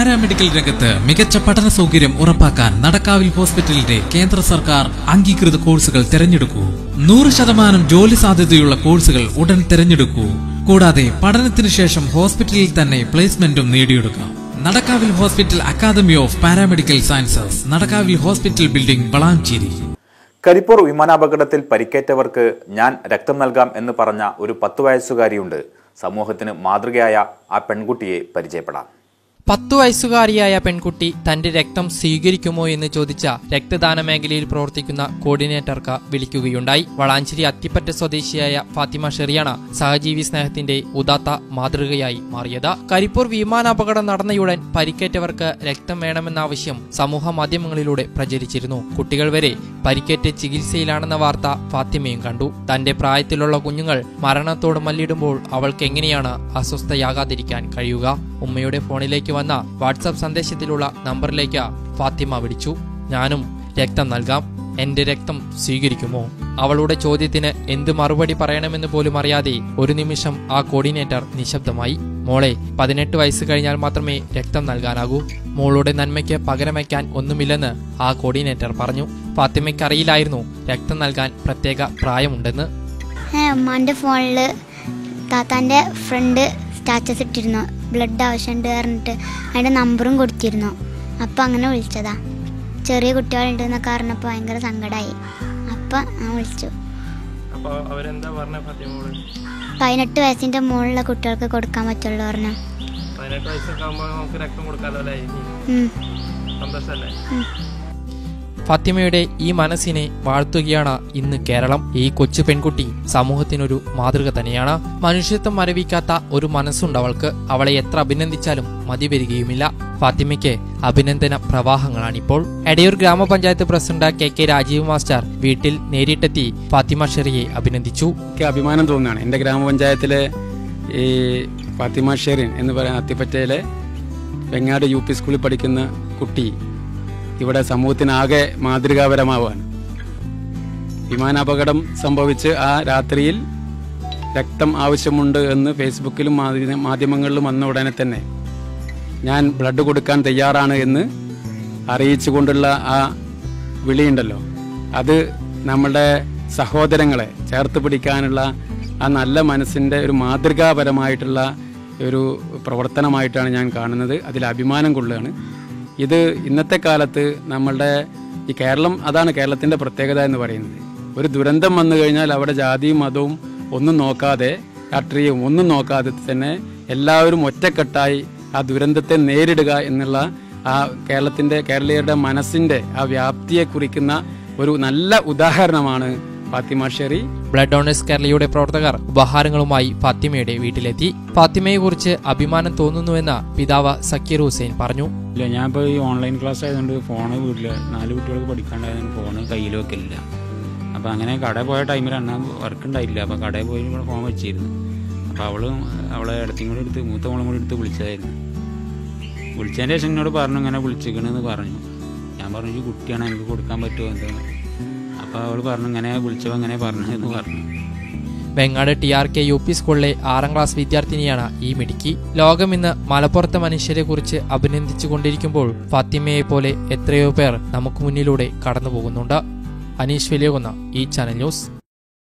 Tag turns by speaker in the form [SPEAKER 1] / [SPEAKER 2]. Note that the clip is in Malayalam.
[SPEAKER 1] പാരാമെഡിക്കൽ രംഗത്ത് മികച്ച പഠന സൗകര്യം ഉറപ്പാക്കാൻ നടക്കാവിൽ ഹോസ്പിറ്റലിന്റെ കേന്ദ്ര സർക്കാർ അംഗീകൃത കോഴ്സുകൾ തിരഞ്ഞെടുക്കൂ നൂറ് ശതമാനം ജോലി സാധ്യതയുള്ള കോഴ്സുകൾ ഉടൻ തിരഞ്ഞെടുക്കൂ കൂടാതെ പഠനത്തിന് ശേഷം ഹോസ്പിറ്റലിൽ തന്നെ പ്ലേസ്മെന്റും നേടിയെടുക്കാം Nadakkavil hospital academy of paramedical sciences Nadakkavil hospital building Valanchery
[SPEAKER 2] Karipur വിമാനാപകടത്തിൽ പരിക്കേറ്റവർക്ക് ഞാൻ രക്തം നൽകാം എന്ന് പറഞ്ഞ ഒരു പത്ത് വയസ്സുകാരിയുണ്ട് സമൂഹത്തിന് മാതൃകയായ ആ പെൺകുട്ടിയെ പരിചയപ്പെടാം
[SPEAKER 3] പത്തു വയസ്സുകാരിയായ പെൺകുട്ടി തന്റെ രക്തം സ്വീകരിക്കുമോ എന്ന് ചോദിച്ച രക്തദാന മേഖലയിൽ പ്രവർത്തിക്കുന്ന കോർഡിനേറ്റർക്ക് വിളിക്കുകയുണ്ടായി വളാഞ്ചേരി അത്തിപ്പറ്റ സ്വദേശിയായ ഫാത്തിമ ഷെറിയാണ് സഹജീവി സ്നേഹത്തിന്റെ ഉദാത്ത മാതൃകയായി മാറിയത് കരിപ്പൂർ വിമാനാപകടം നടന്നയുടൻ പരിക്കേറ്റവർക്ക് രക്തം വേണമെന്ന ആവശ്യം സമൂഹ മാധ്യമങ്ങളിലൂടെ പ്രചരിച്ചിരുന്നു കുട്ടികൾ വരെ പരിക്കേറ്റ് ചികിത്സയിലാണെന്ന വാർത്ത ഫാത്തിമയും കണ്ടു തന്റെ പ്രായത്തിലുള്ള കുഞ്ഞുങ്ങൾ മരണത്തോട് മല്ലിടുമ്പോൾ അവൾക്ക് എങ്ങനെയാണ് അസ്വസ്ഥയാകാതിരിക്കാൻ കഴിയുക ഉമ്മയുടെ ഫോണിലേക്ക് വന്ന വാട്സാപ്പ് സന്ദേശത്തിലുള്ള നമ്പറിലേക്ക് ഫാത്തിമ വിളിച്ചു ഞാനും രക്തം നൽകാം എന്റെ രക്തം സ്വീകരിക്കുമോ അവളുടെ ചോദ്യത്തിന് എന്ത് മറുപടി പറയണമെന്ന് പോലും അറിയാതെ ഒരു നിമിഷം ആ കോർഡിനേറ്റർ നിശബ്ദമായി മോളെ പതിനെട്ട് വയസ്സ് കഴിഞ്ഞാൽ മാത്രമേ രക്തം നൽകാനാകൂ മോളുടെ നന്മയ്ക്ക് പകരം വയ്ക്കാൻ ഒന്നുമില്ലെന്ന് ആ കോർഡിനേറ്റർ പറഞ്ഞു ഫാത്തിമയ്ക്ക് അറിയില്ലായിരുന്നു രക്തം നൽകാൻ പ്രത്യേക പ്രായമുണ്ടെന്ന്
[SPEAKER 4] ഉമ്മാൻ്റെ ഫോണിൽ താത്താൻ്റെ ഫ്രണ്ട് സ്റ്റാറ്റസ് ഇട്ടിരുന്നു ബ്ലഡ് ആവശ്യമുണ്ട് പറഞ്ഞിട്ട് അതിൻ്റെ നമ്പറും കൊടുത്തിരുന്നു അപ്പം അങ്ങനെ വിളിച്ചതാ ചെറിയ കുട്ടികളുണ്ടെന്നൊക്കെ പറഞ്ഞപ്പോൾ ഭയങ്കര സങ്കടമായി അപ്പം ഞാൻ വിളിച്ചു
[SPEAKER 3] അപ്പോൾ അവരെന്താ പറഞ്ഞ ഫാത്തിമോള്
[SPEAKER 4] പതിനെട്ട് വയസ്സിൻ്റെ മുകളിലുള്ള കുട്ടികൾക്ക് കൊടുക്കാൻ പറ്റുള്ളൂ പറഞ്ഞു
[SPEAKER 3] പതിനെട്ട് വയസ്സൊക്കെ ആകുമ്പോൾ നമുക്ക് രക്തം കൊടുക്കാമല്ലോ അല്ലേ
[SPEAKER 4] ഉം.
[SPEAKER 3] സന്തോഷമല്ലേ
[SPEAKER 4] ഉം.
[SPEAKER 3] ഫാത്തിമയുടെ ഈ മനസ്സിനെ വാഴ്ത്തുകയാണ് ഇന്ന് കേരളം ഈ കൊച്ചു പെൺകുട്ടി സമൂഹത്തിനൊരു മാതൃക തന്നെയാണ് മനുഷ്യത്വം മരവിക്കാത്ത ഒരു മനസ്സുണ്ട് അവൾക്ക് അവളെ എത്ര അഭിനന്ദിച്ചാലും മതി വരികയുമില്ല ഫാത്തിമയ്ക്ക് അഭിനന്ദന പ്രവാഹങ്ങളാണിപ്പോൾ Edayur grama panchayat president K K Rajeev master വീട്ടിൽ നേരിട്ടെത്തി ഫാത്തിമ ഷെറിയെ അഭിനന്ദിച്ചു
[SPEAKER 5] എനിക്ക് അഭിമാനം തോന്നുകയാണ് എൻ്റെ ഗ്രാമപഞ്ചായത്തിലെ ഈ ഫാത്തിമ ഷെറിൻ എന്ന് പറയുന്ന അത്തിപ്പറ്റയിലെ വെങ്ങാട് യു പി സ്കൂളിൽ പഠിക്കുന്ന കുട്ടി ഇവിടെ സമൂഹത്തിനാകെ മാതൃകാപരമാവാണ് വിമാനാപകടം സംഭവിച്ച് ആ രാത്രിയിൽ രക്തം ആവശ്യമുണ്ട് എന്ന് ഫേസ്ബുക്കിലും മാധ്യ- മാധ്യമങ്ങളിലും വന്ന ഉടനെ തന്നെ ഞാൻ ബ്ലഡ് കൊടുക്കാൻ തയ്യാറാണ് എന്ന് അറിയിച്ചുകൊണ്ടുള്ള ആ വിളിയുണ്ടല്ലോ അത് നമ്മളുടെ സഹോദരങ്ങളെ ചേർത്ത് പിടിക്കാനുള്ള ആ നല്ല മനസ്സിൻ്റെ ഒരു മാതൃകാപരമായിട്ടുള്ള ഒരു പ്രവർത്തനമായിട്ടാണ് ഞാൻ കാണുന്നത് അതിൽ അഭിമാനം കൊള്ളുകയാണ് ഇത് ഇന്നത്തെ കാലത്ത് നമ്മളുടെ ഈ കേരളം അതാണ് കേരളത്തിൻ്റെ പ്രത്യേകത എന്ന് പറയുന്നത് ഒരു ദുരന്തം വന്നു കഴിഞ്ഞാൽ അവിടെ ജാതിയും മതവും ഒന്നും നോക്കാതെ രാഷ്ട്രീയവും ഒന്നും നോക്കാതെ തന്നെ എല്ലാവരും ഒറ്റക്കെട്ടായി ആ ദുരന്തത്തെ നേരിടുക എന്നുള്ള ആ കേരളത്തിൻ്റെ കേരളീയരുടെ മനസ്സിൻ്റെ ആ വ്യാപ്തിയെ കുറിക്കുന്ന ഒരു നല്ല ഉദാഹരണമാണ് ഫാത്തിമ ഷെറി
[SPEAKER 3] ബ്ലഡ് ഡോണേഴ്സ് കേരളയുടെ പ്രവർത്തകർ ഉപഹാരങ്ങളുമായി ഫാത്തിമയുടെ വീട്ടിലെത്തി ഫാത്തിമയെക്കുറിച്ച് അഭിമാനം തോന്നുന്നുവെന്ന് പിതാവ് സക്കീർ ഹുസൈൻ പറഞ്ഞു
[SPEAKER 6] ഇല്ല ഞാൻ ഇപ്പോൾ ഈ ഓൺലൈൻ ക്ലാസ് ആയതുകൊണ്ട് ഫോണ് വീട്ടിൽ നാല് കുട്ടികൾക്ക് പഠിക്കാണ്ടായതുകൊണ്ട് ഫോണ് കയ്യിൽ വെക്കലില്ല അപ്പോൾ അങ്ങനെ കടയിൽ പോയ ടൈമിൽ അണ്ണാ വർക്ക് ഉണ്ടായില്ല അപ്പോൾ കടയിൽ പോയി ഇവിടെ ഫോൺ വെച്ചിരുന്നു അപ്പോൾ അവളും അവളെ ഇടത്തും കൂടി എടുത്ത് മൂത്ത മോളും കൂടി എടുത്ത് വിളിച്ചതായിരുന്നു വിളിച്ചതിൻ്റെ ശേഷം എന്നോട് പറഞ്ഞു ഇങ്ങനെ വിളിച്ചിക്കണെന്ന് പറഞ്ഞു ഞാൻ പറഞ്ഞു ഈ കുട്ടിയാണ് എനിക്ക് കൊടുക്കാൻ പറ്റുമോ എന്താ അപ്പോൾ അവൾ പറഞ്ഞു ഇങ്ങനെ വിളിച്ചപ്പോൾ ഇങ്ങനെ പറഞ്ഞു എന്ന് പറഞ്ഞു
[SPEAKER 3] Vengad T R K U P സ്കൂളിലെ ആറാം ക്ലാസ് വിദ്യാർത്ഥിനിയാണ് ഈ മിടുക്കി ലോകം ഇന്ന് മലപ്പുറത്തെ മനുഷ്യരെ കുറിച്ച് അഭിനന്ദിച്ചു കൊണ്ടിരിക്കുമ്പോൾ ഫാത്തിമയെ പോലെ എത്രയോ പേർ നമുക്ക് മുന്നിലൂടെ കടന്നു പോകുന്നുണ്ട് അനീഷ് വലിയകുന്ന ഈ ചാനൽ ന്യൂസ്